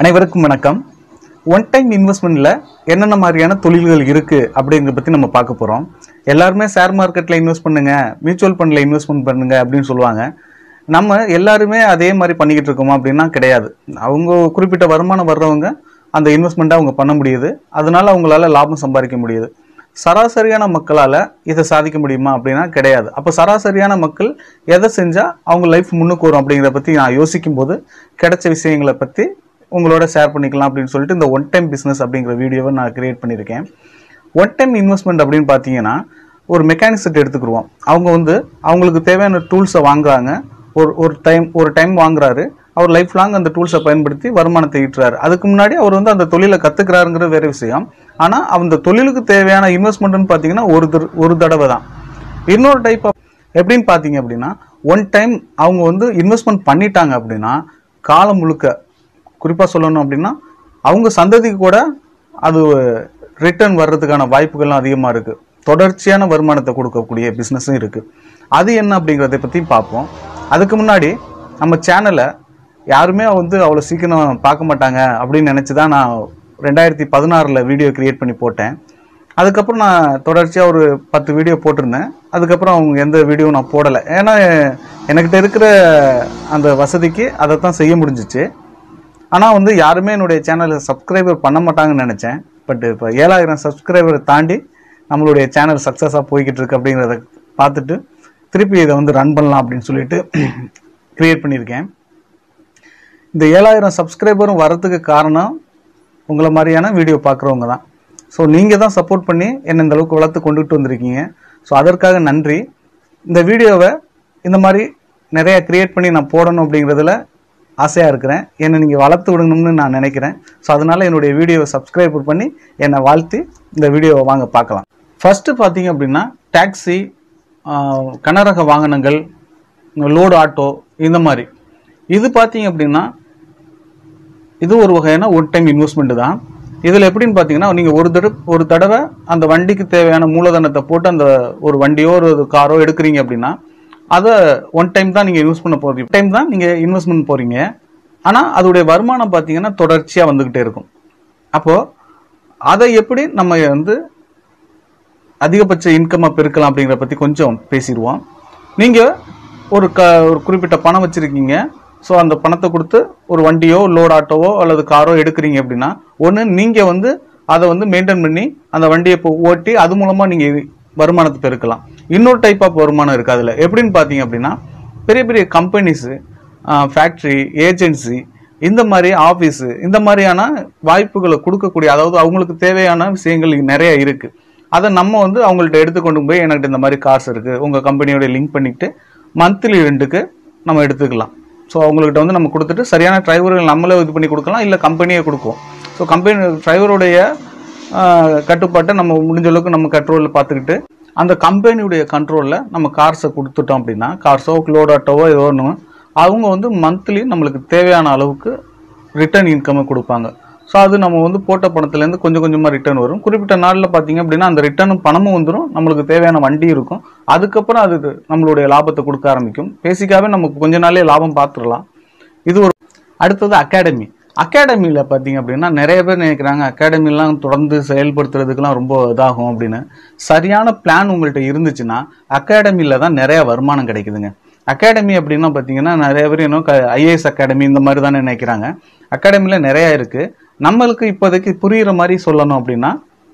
அனைவருக்கும் வணக்கம் one time இன்வெஸ்ட்மெண்ட்ல என்னென்ன மாதிரியான தொழில்கள் இருக்கு அப்படிங்கிறத பத்தி நம்ம பார்க்க போறோம் எல்லாருமே ஷேர் மார்க்கெட்ல இன்வெஸ்ட் பண்ணுங்க மியூச்சுவல் ஃபண்ட்ல இன்வெஸ்ட்மெண்ட் பண்ணுங்க அப்படின்னு சொல்லுவாங்க நம்ம எல்லாருமே அதே மாதிரி பண்ணிக்கிட்டு இருக்கோமா அப்படின்னா கிடையாது அவங்க குறிப்பிட்ட வருமானம் வர்றவங்க அந்த இன்வெஸ்ட்மெண்ட்டை அவங்க பண்ண முடியுது அதனால அவங்களால லாபம் சம்பாதிக்க முடியுது சராசரியான மக்களால இதை சாதிக்க முடியுமா அப்படின்னா கிடையாது அப்ப சராசரியான மக்கள் எதை செஞ்சா அவங்க லைஃப் முன்னுக்கு வரும் அப்படிங்கிறத பத்தி நான் யோசிக்கும் போது கிடைச்ச விஷயங்களை பத்தி உங்களோட ஷேர் பண்ணிக்கலாம் அப்படின்னு சொல்லிட்டு இந்த ஒன் டைம் பிசினஸ் அப்படிங்கிற வீடியோவை நான் கிரியேட் பண்ணியிருக்கேன் ஒன் டைம் இன்வெஸ்ட்மெண்ட் அப்படின்னு பார்த்தீங்கன்னா ஒரு மெக்கானிக் செட் எடுத்துக்கிடுவோம் அவங்க வந்து அவங்களுக்கு தேவையான டூல்ஸை வாங்குறாங்க ஒரு ஒரு டைம் ஒரு டைம் வாங்குறாரு அவர் லைஃப் லாங் அந்த டூல்ஸை பயன்படுத்தி வருமானத்தை ஈட்டுறாரு அதுக்கு முன்னாடி அவர் வந்து அந்த தொழிலை கத்துக்கிறாருங்கிறது வேற விஷயம் ஆனா அந்த தொழிலுக்கு தேவையான இன்வெஸ்ட்மெண்ட்னு பார்த்தீங்கன்னா ஒரு தர- ஒரு தடவை தான் இன்னொரு டைப் ஆஃப் எப்படின்னு பார்த்தீங்க அப்படின்னா ஒன் டைம் அவங்க வந்து இன்வெஸ்ட்மெண்ட் பண்ணிட்டாங்க அப்படின்னா காலம் முழுக்க குறிப்பாக சொல்லணும் அப்படின்னா அவங்க சந்ததிக்கு கூட அது ரிட்டர்ன் வர்றதுக்கான வாய்ப்புகள்லாம் அதிகமாக இருக்கு தொடர்ச்சியான வருமானத்தை கொடுக்கக்கூடிய பிஸ்னஸும் இருக்கு அது என்ன அப்படிங்கிறத பற்றி பார்ப்போம் அதுக்கு முன்னாடி நம்ம சேனலை யாருமே வந்து அவ்வளோ சீக்கிரம் பார்க்க மாட்டாங்க அப்படின்னு நினச்சி தான் நான் ரெண்டாயிரத்தி பதினாறில் வீடியோ கிரியேட் பண்ணி போட்டேன் அதுக்கப்புறம் நான் தொடர்ச்சியாக ஒரு பத்து வீடியோ போட்டிருந்தேன் அதுக்கப்புறம் அவங்க எந்த வீடியோவும் நான் போடலை ஏன்னா என்கிட்ட இருக்கிற அந்த வசதிக்கு அதை தான் செய்ய முடிஞ்சிச்சு ஆனால் வந்து யாருமே என்னுடைய சேனலை சப்ஸ்கிரைபர் பண்ண மாட்டாங்கன்னு நினச்சேன் பட் இப்போ ஏழாயிரம் சப்ஸ்கிரைபரை தாண்டி நம்மளுடைய சேனல் சக்ஸஸாக போய்கிட்டு இருக்கு அப்படிங்கிறத பார்த்துட்டு திருப்பி இதை வந்து ரன் பண்ணலாம் அப்படின்னு சொல்லிட்டு கிரியேட் பண்ணியிருக்கேன் இந்த ஏழாயிரம் சப்ஸ்கிரைபரும் வரதுக்கு காரணம் உங்களை மாதிரியான வீடியோ பார்க்குறவங்க தான் ஸோ நீங்கள் தான் சப்போர்ட் பண்ணி என்னை இந்த அளவுக்கு வளர்த்து கொண்டுட்டு வந்திருக்கீங்க ஸோ அதற்காக நன்றி இந்த வீடியோவை இந்த மாதிரி நிறைய கிரியேட் பண்ணி நான் போடணும் அப்படிங்கிறதுல ஆசையாக இருக்கிறேன் என்னை நீங்கள் வளர்த்து விடணும்னு நான் நினைக்கிறேன் ஸோ அதனால என்னுடைய வீடியோவை சப்ஸ்கிரைப் பண்ணி என்னை வாழ்த்தி இந்த வீடியோவை வாங்க பார்க்கலாம் ஃபர்ஸ்ட் பார்த்தீங்க அப்படின்னா டாக்ஸி கனரக வாகனங்கள் லோடு ஆட்டோ இந்த மாதிரி இது பார்த்தீங்க அப்படின்னா இது ஒரு வகையான ஒன் டைம் இன்வெஸ்ட்மெண்ட் தான் இதில் எப்படின்னு பார்த்தீங்கன்னா நீங்கள் ஒரு தடவை ஒரு தடவை அந்த வண்டிக்கு தேவையான மூலதனத்தை போட்டு அந்த ஒரு வண்டியோ ஒரு காரோ எடுக்கிறீங்க அப்படின்னா அதை ஒன் டைம் தான் நீங்கள் யூஸ் பண்ண போறீங்க டைம் தான் நீங்கள் இன்வெஸ்ட்மெண்ட் போறீங்க ஆனால் அதோடைய வருமானம் பார்த்தீங்கன்னா தொடர்ச்சியாக வந்துக்கிட்டே இருக்கும் அப்போது அதை எப்படி நம்ம வந்து அதிகபட்ச இன்கம்மை பெருக்கலாம் அப்படிங்கிற பற்றி கொஞ்சம் பேசிடுவோம் நீங்கள் ஒரு க ஒரு குறிப்பிட்ட பணம் வச்சுருக்கீங்க ஸோ அந்த பணத்தை கொடுத்து ஒரு வண்டியோ லோட் ஆட்டோவோ அல்லது காரோ எடுக்கிறீங்க அப்படின்னா ஒன்று நீங்கள் வந்து அதை வந்து மெயின்டைன் பண்ணி அந்த வண்டியை இப்போ ஓட்டி அது மூலமாக நீங்கள் வருமானத்தை பெருக்கலாம் இன்னொரு டைப் ஆஃப் வருமானம் இருக்குது அதில் எப்படின்னு பார்த்தீங்க அப்படின்னா பெரிய பெரிய கம்பெனிஸு ஃபேக்ட்ரி ஏஜென்சி இந்த மாதிரி ஆஃபீஸு இந்த மாதிரியான வாய்ப்புகளை கொடுக்கக்கூடிய அதாவது அவங்களுக்கு தேவையான விஷயங்கள் நிறைய இருக்குது அதை நம்ம வந்து அவங்கள்ட்ட எடுத்துக்கொண்டு போய் என்கிட்ட இந்த மாதிரி காசு இருக்குது உங்கள் கம்பெனியோட லிங்க் பண்ணிக்கிட்டு மந்த்லி ரெண்டுக்கு நம்ம எடுத்துக்கலாம் ஸோ அவங்கள்ட்ட வந்து நம்ம கொடுத்துட்டு சரியான டிரைவர்கள் நம்மளே இது பண்ணி கொடுக்கலாம் இல்லை கம்பெனியே கொடுக்கும் ஸோ கம்பெனி டிரைவருடைய கட்டுப்பாட்டை நம்ம முடிஞ்ச அளவுக்கு நம்ம கண்ட்ரோலில் பார்த்துக்கிட்டு அந்த கம்பெனியுடைய கண்ட்ரோலில் நம்ம கார்ஸை கொடுத்துட்டோம் அப்படின்னா கார்ஸோ லோட் ஆட்டோவோ ஏதோ ஒன்று அவங்க வந்து மந்த்லி நம்மளுக்கு தேவையான அளவுக்கு ரிட்டர்ன் இன்கம்மை கொடுப்பாங்க ஸோ அது நம்ம வந்து போட்ட பணத்துலேருந்து கொஞ்சம் கொஞ்சமாக ரிட்டர்ன் வரும் குறிப்பிட்ட நாளில் பார்த்தீங்க அப்படின்னா அந்த ரிட்டர்னும் பணமும் வந்துடும் நம்மளுக்கு தேவையான வண்டி இருக்கும் அதுக்கப்புறம் அது நம்மளுடைய லாபத்தை கொடுக்க ஆரம்பிக்கும் பேசிக்காகவே நமக்கு கொஞ்ச நாளே லாபம் பார்த்துடலாம் இது ஒரு அடுத்தது அகாடமி அகாடமியில் பார்த்தீங்க அப்படின்னா நிறைய பேர் நினைக்கிறாங்க அகாடமிலாம் தொடர்ந்து செயல்படுத்துறதுக்கெல்லாம் ரொம்ப இதாகும் அப்படின்னு சரியான பிளான் உங்கள்கிட்ட இருந்துச்சுன்னா அகாடமியில் தான் நிறைய வருமானம் கிடைக்குதுங்க அகாடமி அப்படின்னா பார்த்தீங்கன்னா நிறைய பேர் இன்னும் ஐஏஎஸ் அகாடமி இந்த மாதிரி தானே நினைக்கிறாங்க அகாடமியில் நிறைய இருக்கு நம்மளுக்கு இப்போதைக்கு புரியுற மாதிரி சொல்லணும் அப்படின்னா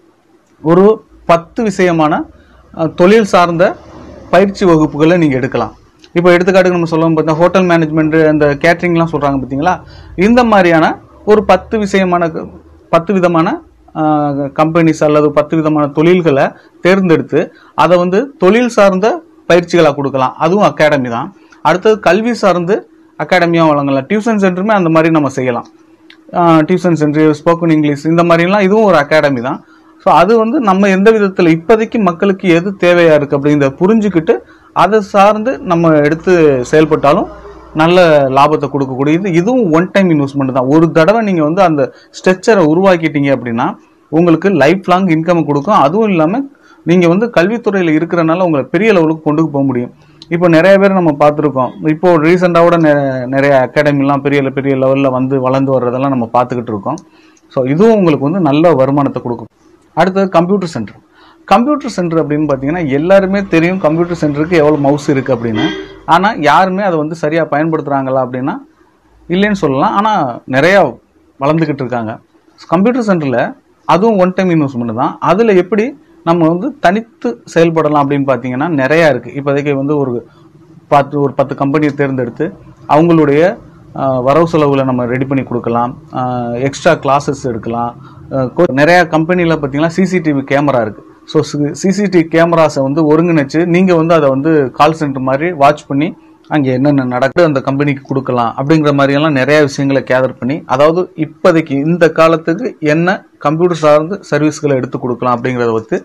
ஒரு பத்து விஷயமான அஹ், தொழில் சார்ந்த பயிற்சி வகுப்புகளை நீங்கள் எடுக்கலாம் இப்போ எடுத்துக்காட்டுக்கு நம்ம சொல்லணும் பார்த்தா ஹோட்டல் மேனேஜ்மெண்ட் அந்த கேட்ரிங்லாம் சொல்கிறாங்க பார்த்தீங்களா இந்த மாதிரியான ஒரு பத்து விஷயமான க- பத்து விதமான கம்பெனிஸ் அல்லது பத்து விதமான தொழில்களை தேர்ந்தெடுத்து அதை வந்து தொழில் சார்ந்த பயிற்சிகளாக கொடுக்கலாம் அதுவும் அகாடமி தான் அடுத்தது கல்வி சார்ந்து அகாடமியாக வழங்கலாம் டியூஷன் சென்டருமே அந்த மாதிரி நம்ம செய்யலாம் டியூஷன் சென்டர் ஸ்போக்கன் இங்கிலீஷ் இந்த மாதிரிலாம் இதுவும் ஒரு அகாடமி தான் ஸோ அது வந்து நம்ம எந்த விதத்தில் இப்போதைக்கு மக்களுக்கு எது தேவையா இருக்கு அப்படிங்கிறத புரிஞ்சுக்கிட்டு அதை சார்ந்து நம்ம எடுத்து செயல்பட்டாலும் நல்ல லாபத்தை கொடுக்கக்கூடியது இதுவும் ஒன் டைம் இன்வெஸ்ட்மெண்ட் தான் ஒரு தடவை நீங்கள் வந்து அந்த ஸ்ட்ரக்சரை உருவாக்கிட்டீங்க அப்படின்னா உங்களுக்கு லைஃப் லாங் இன்கம் கொடுக்கும் அதுவும் இல்லாமல் நீங்கள் வந்து கல்வித்துறையில் இருக்கிறனால உங்களை பெரிய லெவலுக்கு கொண்டு போக முடியும் இப்போ நிறைய பேர் நம்ம பார்த்துருக்கோம் இப்போ ரீசெண்டாக நிறைய அகாடமிலாம் பெரிய பெரிய லெவலில் வந்து வளர்ந்து வர்றதெல்லாம் நம்ம பார்த்துக்கிட்டு இருக்கோம் ஸோ இதுவும் உங்களுக்கு வந்து நல்ல வருமானத்தை கொடுக்கும் அடுத்தது கம்ப்யூட்டர் சென்டர் கம்ப்யூட்டர் சென்டர் அப்படின்னு பார்த்தீங்கன்னா எல்லாருமே தெரியும் கம்ப்யூட்டர் சென்டருக்கு எவ்வளோ மவுஸ் இருக்குது அப்படின்னு ஆனால் யாருமே அதை வந்து சரியாக பயன்படுத்துகிறாங்களா அப்படின்னா இல்லைன்னு சொல்லலாம் ஆனால் நிறையா வளர்ந்துக்கிட்டு இருக்காங்க கம்ப்யூட்டர் சென்டரில் அதுவும் ஒன் டைம் இன்வெஸ்ட்மெண்ட் தான் அதில் எப்படி நம்ம வந்து தனித்து செயல்படலாம் அப்படின்னு பார்த்தீங்கன்னா நிறையா இருக்குது இப்போதைக்கு வந்து ஒரு பத்து ஒரு பத்து கம்பெனியை தேர்ந்தெடுத்து அவங்களுடைய ஆஹ், வரவு செலவுகளை நம்ம ரெடி பண்ணி கொடுக்கலாம் எக்ஸ்ட்ரா கிளாஸஸ் எடுக்கலாம் ஆஹ், கொ- நிறையா கம்பெனியில் பார்த்தீங்கன்னா சிசிடிவி கேமரா இருக்குது ஸோ சிசிடிவி கேமராஸை வந்து ஒருங்கிணைச்சு நீங்கள் வந்து அதை வந்து கால் சென்டர் மாதிரி வாட்ச் பண்ணி அங்கே என்னென்ன நடக்குது அந்த கம்பெனிக்கு கொடுக்கலாம் அப்படிங்கிற மாதிரியெல்லாம் நிறைய விஷயங்களை கேதர் பண்ணி அதாவது இப்போதைக்கு இந்த காலத்துக்கு என்ன கம்ப்யூட்டர் சார்ந்து சர்வீஸ்களை எடுத்து கொடுக்கலாம் அப்படிங்கிறத வந்து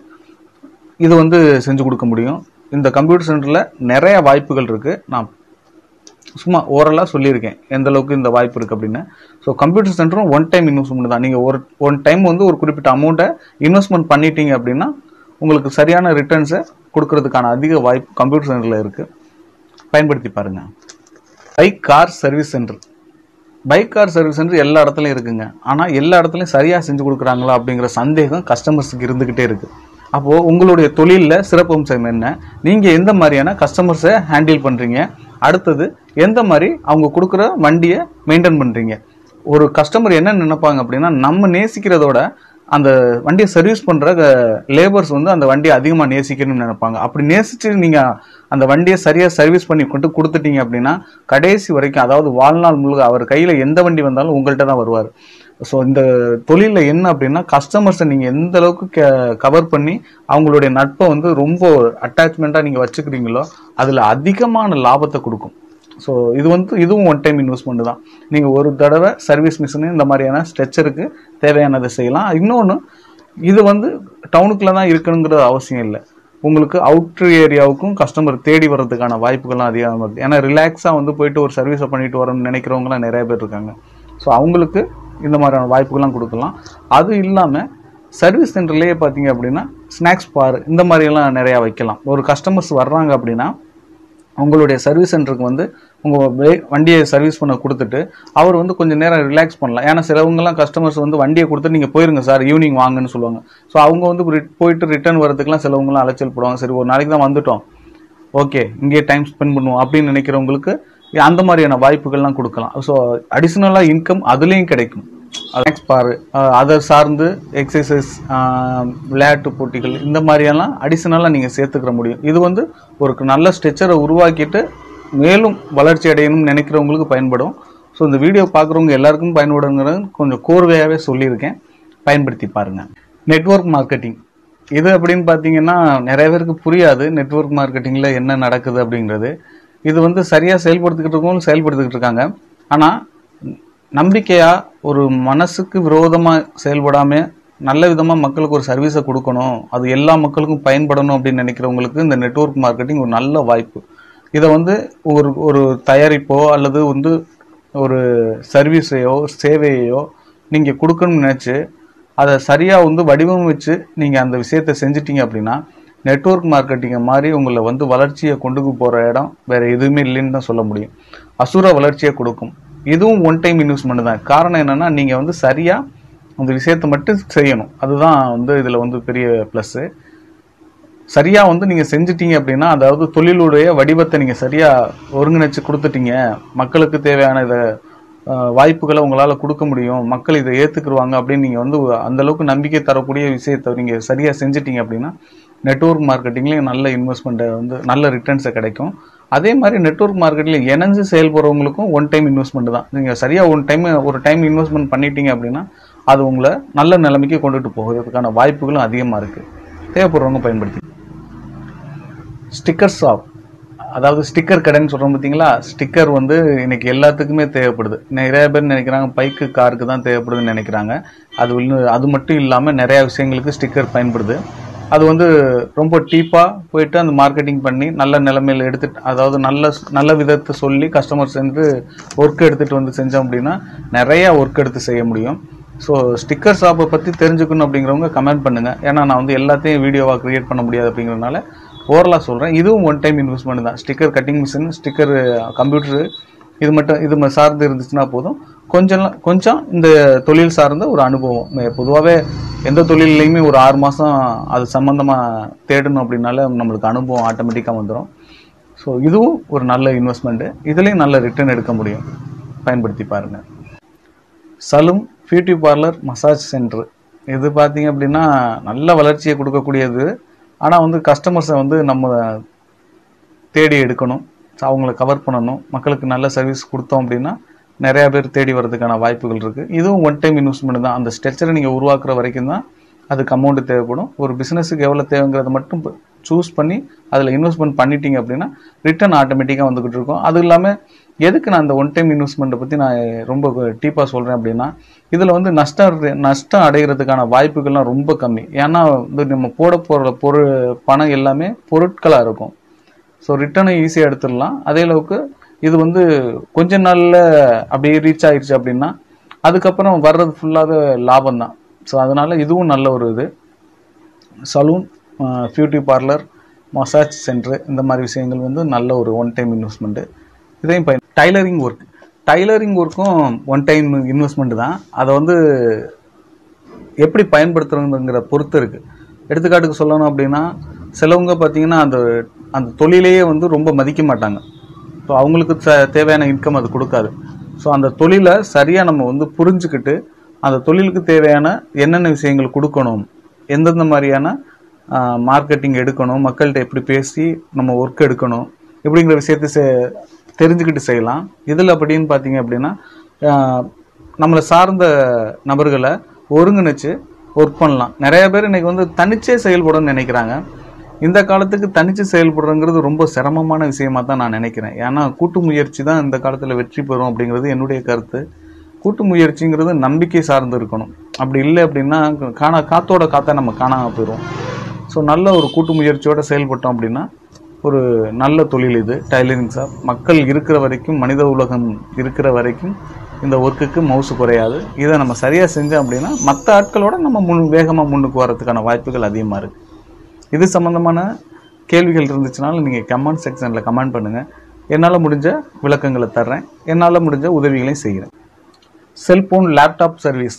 இது வந்து செஞ்சு கொடுக்க முடியும் இந்த கம்ப்யூட்டர் சென்டரில் நிறைய வாய்ப்புகள் இருக்குது நான் சும்மா ஓரலாக சொல்லியிருக்கேன் எந்த அளவுக்கு இந்த வாய்ப்பு இருக்குது அப்படின்னு ஸோ கம்ப்யூட்டர் சென்டரும் ஒன் டைம் இன்வெஸ்ட்மெண்ட் தான் நீங்கள் ஒரு ஒன் டைம் வந்து ஒரு குறிப்பிட்ட அமௌண்ட்டை இன்வெஸ்ட்மெண்ட் பண்ணிட்டீங்க அப்படின்னா உங்களுக்கு சரியான ரிட்டர்ன்ஸை கொடுக்கறதுக்கான அதிக வாய்ப்பு கம்ப்யூட்டர் சென்டரில் இருக்குது பயன்படுத்தி பாருங்க bike car service centre bike car service centre எல்லா இடத்துலையும் இருக்குங்க ஆனால் எல்லா இடத்துலையும் சரியாக செஞ்சு கொடுக்குறாங்களா அப்படிங்கிற சந்தேகம் கஸ்டமர்ஸுக்கு இருந்துக்கிட்டே இருக்கு அப்போது உங்களுடைய தொழிலில் சிறப்பம்சம் என்ன நீங்கள் எந்த மாதிரியான கஸ்டமர்ஸை ஹேண்டில் பண்ணுறீங்க அடுத்தது எந்த மாதிரி அவங்க கொடுக்குற வண்டியை மெயின்டைன் பண்ணுறீங்க ஒரு கஸ்டமர் என்ன நினைப்பாங்க அப்படின்னா நம்ம நேசிக்கிறதோட அந்த வண்டியை சர்வீஸ் பண்ற லேபர்ஸ் வந்து அந்த வண்டியை அதிகமாக நேசிக்கணும்னு நினைப்பாங்க அப்படி நேசிச்சு நீங்க அந்த வண்டியை சரியா சர்வீஸ் பண்ணி கொண்டு கொடுத்துட்டீங்க அப்படின்னா கடைசி வரைக்கும் அதாவது வாழ்நாள் முழுக்க அவர் கையில எந்த வண்டி வந்தாலும் உங்கள்கிட்ட தான் வருவார் ஸோ இந்த தொழிலில் என்ன அப்படின்னா கஸ்டமர்ஸை நீங்கள் எந்த அளவுக்கு கவர் பண்ணி அவங்களுடைய நட்பை வந்து ரொம்ப அட்டாச்மெண்ட்டாக நீங்கள் வச்சுக்கிறீங்களோ அதில் அதிகமான லாபத்தை கொடுக்கும் ஸோ இது வந்து இதுவும் ஒன் டைம் இன்வெஸ்ட்மெண்ட் தான் நீங்கள் ஒரு தடவை சர்வீஸ் மிஷினு இந்த மாதிரியான ஸ்ட்ரெச்சருக்கு தேவையானதை செய்யலாம் இன்னொன்று இது வந்து டவுனுக்குள்ள தான் இருக்கணுங்கிறது அவசியம் இல்லை உங்களுக்கு அவுட்ரு ஏரியாவுக்கும் கஸ்டமர் தேடி வர்றதுக்கான வாய்ப்புகள்லாம் அதிகமாக இருக்குது ஏன்னா ரிலாக்ஸாக வந்து போயிட்டு ஒரு சர்வீஸை பண்ணிட்டு வரணும்னு நினைக்கிறவங்களாம் நிறைய பேர் இருக்காங்க ஸோ அவங்களுக்கு இந்த மாதிரியான வாய்ப்புகள்லாம் கொடுக்கலாம் அது இல்லாமல் சர்வீஸ் சென்டர்லேயே பார்த்தீங்க அப்படின்னா ஸ்நாக்ஸ் பார் இந்த மாதிரியெல்லாம் நிறையா வைக்கலாம் ஒரு கஸ்டமர்ஸ் வர்றாங்க அப்படின்னா உங்களுடைய சர்வீஸ் சென்டருக்கு வந்து உங்கள் வண்டியை சர்வீஸ் பண்ண கொடுத்துட்டு அவர் வந்து கொஞ்சம் நேரம் ரிலாக்ஸ் பண்ணலாம் ஏன்னா சிலவங்கலாம் கஸ்டமர்ஸ் வந்து வண்டியை கொடுத்து நீங்கள் போயிருங்க சார் ஈவினிங் வாங்கன்னு சொல்லுவாங்க ஸோ அவங்க வந்து ரி- போயிட்டு ரிட்டர்ன் வரதுக்குலாம் சிலவங்கலாம் அலைச்சல் போடுவாங்க சரி ஒரு நாளைக்கு தான் வந்துட்டோம் ஓகே இங்கேயே டைம் ஸ்பெண்ட் பண்ணுவோம் அப்படின்னு நினைக்கிறவங்களுக்கு அந்த மாதிரியான வாய்ப்புகள்லாம் கொடுக்கலாம் ஸோ அடிஷ்னலாக இன்கம் அதுலேயும் கிடைக்கும் நெக்ஸ்ட் பாரு அதை சார்ந்து எக்ஸசைஸ் விளையாட்டு போட்டிகள் இந்த மாதிரியெல்லாம் அடிஷ்னலாக நீங்கள் சேர்த்துக்கிற முடியும் இது வந்து ஒரு நல்ல ஸ்ட்ரெச்சரை உருவாக்கிட்டு மேலும் வளர்ச்சி அடையணும்னு நினைக்கிறவங்களுக்கு பயன்படும் ஸோ இந்த வீடியோ பார்க்குறவங்க எல்லாருக்கும் பயன்படுங்கிறது கொஞ்சம் கோர்வையாகவே சொல்லியிருக்கேன் பயன்படுத்தி பாருங்கள் நெட்வொர்க் மார்க்கெட்டிங் இது அப்படின்னு பார்த்தீங்கன்னா நிறைய பேருக்கு புரியாது நெட்வொர்க் மார்க்கெட்டிங்கில் என்ன நடக்குது அப்படிங்கிறது இது வந்து சரியாக செயல்படுத்திக்கிட்டு இருக்கவங்களும் செயல்படுத்திக்கிட்டு இருக்காங்க ஆனால் நம்பிக்கையாக ஒரு மனசுக்கு விரோதமாக செயல்படாமல் நல்ல விதமாக மக்களுக்கு ஒரு சர்வீஸை கொடுக்கணும் அது எல்லா மக்களுக்கும் பயன்படணும் அப்படின்னு நினைக்கிறவங்களுக்கு இந்த நெட்வொர்க் மார்க்கெட்டிங் ஒரு நல்ல வாய்ப்பு இதை வந்து ஒரு ஒரு தயாரிப்போ அல்லது வந்து ஒரு சர்வீஸையோ சேவையையோ நீங்கள் கொடுக்கணும்னு நினச்சி அதை சரியாக வந்து வடிவமைச்சு நீங்கள் அந்த விஷயத்தை செஞ்சிட்டீங்க அப்படின்னா நெட்வொர்க் மார்க்கெட்டிங்கை மாதிரி உங்களை வந்து வளர்ச்சியை கொண்டு போகிற இடம் வேறு எதுவுமே இல்லைன்னு தான் சொல்ல முடியும் அசுர வளர்ச்சியை கொடுக்கும் இதுவும் ஒன் டைம் இன்வெஸ்ட்மெண்ட் தான் காரணம் என்னென்னா நீங்கள் வந்து சரியாக அந்த விஷயத்தை மட்டும் செய்யணும் அதுதான் வந்து இதில் வந்து பெரிய ப்ளஸ்ஸு சரியாக வந்து நீங்கள் செஞ்சிட்டீங்க அப்படின்னா அதாவது தொழிலுடைய வடிவத்தை நீங்கள் சரியாக ஒருங்கிணைச்சு கொடுத்துட்டீங்க மக்களுக்கு தேவையான இதை அஹ், வாய்ப்புகளை உங்களால் கொடுக்க முடியும் மக்கள் இதை ஏற்றுக்குருவாங்க அப்படின்னு நீங்கள் வந்து அந்த அளவுக்கு நம்பிக்கை தரக்கூடிய விஷயத்தை நீங்கள் சரியாக செஞ்சிட்டீங்க அப்படின்னா நெட்வொர்க் மார்க்கெட்டிங்லேயும் நல்ல இன்வெஸ்ட்மெண்ட்டை வந்து நல்ல ரிட்டர்ன்ஸை கிடைக்கும் அதே மாதிரி நெட்வொர்க் மார்க்கெட்டில் இணைஞ்சு செயல்படுறவங்களுக்கும் ஒன் டைம் இன்வெஸ்ட்மெண்ட் தான் நீங்கள் சரியாக ஒன் டைம் ஒரு டைம் இன்வெஸ்ட்மெண்ட் பண்ணிட்டீங்க அப்படின்னா அது உங்களை நல்ல நிலைமைக்கு கொண்டுட்டு போகிறதுக்கான வாய்ப்புகளும் அதிகமாக இருக்குது தேவைப்படுறவங்க பயன்படுத்தி ஸ்டிக்கர் ஷாப் அதாவது ஸ்டிக்கர் கடைன்னு சொல்கிறோம் பார்த்தீங்களா ஸ்டிக்கர் வந்து இன்னைக்கு எல்லாத்துக்குமே தேவைப்படுது நிறைய பேர் நினைக்கிறாங்க பைக்கு காருக்கு தான் தேவைப்படுதுன்னு நினைக்கிறாங்க அது இன்னும் அது மட்டும் இல்லாமல் நிறைய விஷயங்களுக்கு ஸ்டிக்கர் பயன்படுது அது வந்து ரொம்ப டீப்பாக போயிட்டு அந்த மார்க்கெட்டிங் பண்ணி நல்ல நிலைமையில் எடுத்துட்டு அதாவது நல்ல நல்ல விதத்தை சொல்லி கஸ்டமர்ஸ் வந்து ஒர்க் எடுத்துகிட்டு வந்து செஞ்சோம் அப்படின்னா நிறையா ஒர்க் எடுத்து செய்ய முடியும் ஸோ ஸ்டிக்கர் ஷாப்பை பற்றி தெரிஞ்சுக்கணும் அப்படிங்கிறவங்க கமெண்ட் பண்ணுங்கள் ஏன்னா நான் வந்து எல்லாத்தையும் வீடியோவாக க்ரியேட் பண்ண முடியாது அப்படிங்கிறதுனால ஓவரலாக சொல்கிறேன் இதுவும் ஒன் டைம் இன்வெஸ்ட்மெண்ட் தான் sticker cutting machine sticker computer இது மட்டும் இது ம- சார்ந்து இருந்துச்சுன்னா போதும் கொஞ்சம் கொஞ்சம் இந்த தொழில் சார்ந்த ஒரு அனுபவம் பொதுவாகவே எந்த தொழிலையுமே ஒரு ஆறு மாதம் அது சம்மந்தமாக தேடணும் அப்படின்னால நம்மளுக்கு அனுபவம் ஆட்டோமேட்டிக்காக வந்துடும் ஸோ இதுவும் ஒரு நல்ல இன்வெஸ்ட்மெண்ட்டு இதுலேயும் நல்ல ரிட்டர்ன் எடுக்க முடியும் பயன்படுத்தி பாருங்கள் saloon beauty parlour massage centre இது பார்த்தீங்க அப்படின்னா நல்ல வளர்ச்சியை கொடுக்கக்கூடியது ஆனால் வந்து கஸ்டமர்ஸை வந்து நம்ம தேடி எடுக்கணும் So, அவங்கள கவர் பண்ணணும் மக்களுக்கு நல்ல சர்வீஸ் கொடுத்தோம் அப்படின்னா நிறைய பேர் தேடி வர்றதுக்கான வாய்ப்புகள் இருக்குது இதுவும் ஒன் டைம் இன்வெஸ்ட்மெண்ட் தான் அந்த ஸ்ட்ரக்சரை நீங்கள் உருவாக்குற வரைக்கும் தான் அதுக்கு அமௌண்ட் தேவைப்படும் ஒரு பிஸ்னஸுக்கு எவ்வளோ தேவைங்கிறத மட்டும் சூஸ் பண்ணி அதில் இன்வெஸ்ட்மெண்ட் பண்ணிட்டீங்க அப்படின்னா ரிட்டர்ன் ஆட்டோமேட்டிக்காக வந்துக்கிட்டு இருக்கும் அது இல்லாமல் எதுக்கு நான் அந்த ஒன் டைம் இன்வெஸ்ட்மெண்ட்டை பற்றி நான் ரொம்ப டீப்பாக சொல்கிறேன் அப்படின்னா இதில் வந்து நஷ்டம் நஷ்டம் அடைகிறதுக்கான வாய்ப்புகள்லாம் ரொம்ப கம்மி ஏன்னா வந்து நம்ம போட போகிற பொருள் பணம் எல்லாமே பொருட்களாக இருக்கும் ஸோ ரிட்டர்னை ஈஸியாக எடுத்துடலாம் அதே அளவுக்கு இது வந்து கொஞ்ச நாளில் அப்படியே ரீச் ஆயிடுச்சு அப்படின்னா அதுக்கப்புறம் வர்றது ஃபுல்லாகவே லாபம் தான் ஸோ அதனால் இதுவும் நல்ல ஒரு இது saloon beauty parlour massage centre இந்த மாதிரி விஷயங்கள் வந்து நல்ல ஒரு ஒன் டைம் இன்வெஸ்ட்மெண்ட்டு இதையும் பயன் டைலரிங் ஒர்க் டைலரிங் ஒர்க்கும் ஒன் டைம் இன்வெஸ்ட்மெண்ட் தான் அதை வந்து எப்படி பயன்படுத்துறதுங்கிற பொறுத்து இருக்கு எடுத்துக்காட்டுக்கு சொல்லணும் அப்படின்னா சிலவங்க பார்த்தீங்கன்னா அந்த அந்த தொழிலையே வந்து ரொம்ப மதிக்க மாட்டாங்க ஸோ அவங்களுக்கு ச- தேவையான இன்கம் அது கொடுக்காது ஸோ அந்த தொழிலை சரியாக நம்ம வந்து புரிஞ்சுக்கிட்டு அந்த தொழிலுக்கு தேவையான என்னென்ன விஷயங்கள் கொடுக்கணும் எந்தெந்த மாதிரியான மார்க்கெட்டிங் எடுக்கணும் மக்கள்கிட்ட எப்படி பேசி நம்ம ஒர்க் எடுக்கணும் இப்படிங்கிற விஷயத்தை செ- தெரிஞ்சுக்கிட்டு செய்யலாம் இதில் அப்படின்னு பார்த்தீங்க அப்படின்னா ஆஹ், நம்மளை சார்ந்த நபர்களை ஒருங்கிணைச்சு ஒர்க் பண்ணலாம் நிறைய பேர் இன்னைக்கு வந்து தனிச்சே செயல்படணும்னு நினைக்கிறாங்க இந்த காலத்துக்கு தனிச்சு செயல்படுறங்கிறது ரொம்ப சிரமமான விஷயமா தான் நான் நினைக்கிறேன் ஏன்னா கூட்டு முயற்சி தான் இந்த காலத்தில் வெற்றி பெறும் அப்படிங்கிறது என்னுடைய கருத்து கூட்டு முயற்சிங்கிறது நம்பிக்கை சார்ந்து இருக்கணும் அப்படி இல்லை அப்படின்னா காணா காத்தோட காத்தா நம்ம காணாம போயிடும் ஸோ நல்ல ஒரு கூட்டு முயற்சியோட செயல்பட்டோம் அப்படின்னா ஒரு நல்ல தொழில் இது டைலரிங் ஷாப் மக்கள் இருக்கிற வரைக்கும் மனித உலகம் இருக்கிற வரைக்கும் இந்த ஒர்க்குக்கு மவுசு குறையாது இதை நம்ம சரியாக செஞ்சோம் அப்படின்னா மற்ற ஆட்களோட நம்ம முன் வேகமாக முன்னுக்கு வரதுக்கான வாய்ப்புகள் அதிகமாக இருக்குது இது சம்மந்தமான கேள்விகள் இருந்துச்சுனாலும் நீங்கள் கமெண்ட் செக்ஷனில் கமெண்ட் பண்ணுங்கள் என்னால் முடிஞ்ச விளக்கங்களை தர்றேன் என்னால் முடிஞ்ச உதவிகளையும் செய்கிறேன் செல்போன் லேப்டாப் சர்வீஸ்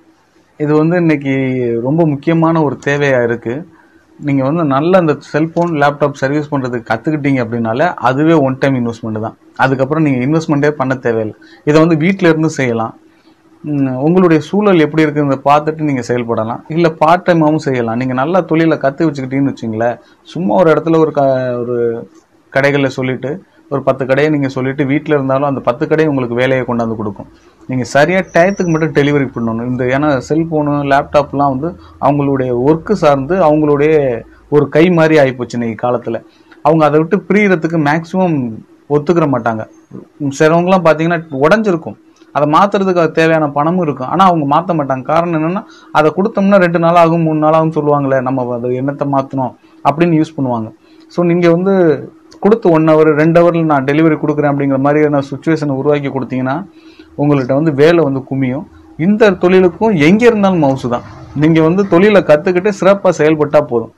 இது வந்து இன்னைக்கு ரொம்ப முக்கியமான ஒரு தேவையாக இருக்குது நீங்கள் வந்து நல்ல அந்த செல்போன் லேப்டாப் சர்வீஸ் பண்ணுறதுக்கு கற்றுக்கிட்டீங்க அப்படின்னாலே அதுவே ஒன் டைம் இன்வெஸ்ட்மெண்ட் தான் அதுக்கப்புறம் நீங்கள் இன்வெஸ்ட்மெண்ட்டே பண்ண தேவையில்லை இதை வந்து வீட்டில இருந்து செய்யலாம் ம், உங்களுடைய சூழல் எப்படி இருக்குங்கிறத பார்த்துட்டு நீங்கள் செயல்படலாம் இல்லை பார்ட் டைமாகவும் செய்யலாம் நீங்கள் நல்லா தொழிலை கற்று வச்சுக்கிட்டீங்கன்னு வச்சுங்களேன் சும்மா ஒரு இடத்துல ஒரு க ஒரு கடைகளில் சொல்லிட்டு ஒரு பத்து கடையை நீங்கள் சொல்லிட்டு வீட்டில் இருந்தாலும் அந்த பத்து கடையை உங்களுக்கு வேலையை கொண்டாந்து கொடுக்கும் நீங்கள் சரியாக டயத்துக்கு மட்டும் டெலிவரி பண்ணணும் இந்த ஏன்னா செல்ஃபோனு லேப்டாப்லாம் வந்து அவங்களுடைய ஒர்க்கு சார்ந்து அவங்களுடைய ஒரு கை மாதிரி ஆகிப்போச்சு இன்னைக்கு காலத்தில் அவங்க அதை விட்டு பிரியறதுக்கு மேக்ஸிமம் ஒத்துக்கிற மாட்டாங்க சிலவங்களாம் பார்த்தீங்கன்னா உடஞ்சிருக்கும் அதை மாத்துறதுக்கு அது தேவையான பணமும் இருக்கும் ஆனால் அவங்க மாற்ற மாட்டாங்க காரணம் என்னன்னா அதை கொடுத்தோம்னா ரெண்டு நாள் ஆகும் மூணு நாள் ஆகும் சொல்லுவாங்களே நம்ம அதை என்னத்தை மாற்றணும் அப்படின்னு யூஸ் பண்ணுவாங்க ஸோ நீங்கள் வந்து கொடுத்து ஒன் ஹவர் ரெண்டு ஹவரில் நான் டெலிவரி கொடுக்குறேன் அப்படிங்கிற மாதிரியான சுச்சுவேஷனை உருவாக்கி கொடுத்தீங்கன்னா உங்கள்கிட்ட வந்து வேலை வந்து குமியும் இந்த தொழிலுக்கும் எங்கே இருந்தாலும் மவுசு தான் நீங்கள் வந்து தொழிலை கற்றுக்கிட்டு சிறப்பாக செயல்பட்டால் போதும்